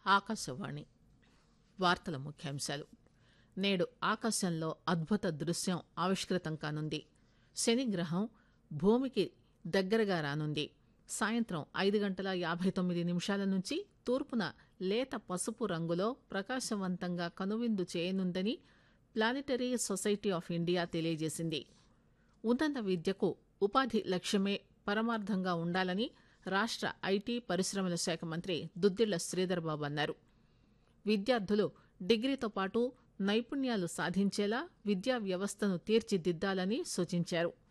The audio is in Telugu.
ఆకాశవాణి వార్తల ముఖ్యాంశాలు నేడు ఆకాశంలో అద్భుత దృశ్యం ఆవిష్కృతం కానుంది శనిగ్రహం భూమికి దగ్గరగా రానుంది సాయంత్రం ఐదు గంటల యాభై తొమ్మిది నిమిషాల నుంచి తూర్పున లేత పసుపు రంగులో ప్రకాశవంతంగా కనువిందు చేయనుందని ప్లానిటరీ సొసైటీ ఆఫ్ ఇండియా తెలియజేసింది ఉన్నత విద్యకు ఉపాధి లక్ష్యమే పరమార్థంగా ఉండాలని రాష్ట్ర ఐటీ పరిశ్రమల శాఖ మంత్రి దుద్దిళ్ల శ్రీధర్ బాబు అన్నారు విద్యార్థులు డిగ్రీతో పాటు నైపుణ్యాలు సాధించేలా విద్యా వ్యవస్థను తీర్చిదిద్దాలని సూచించారు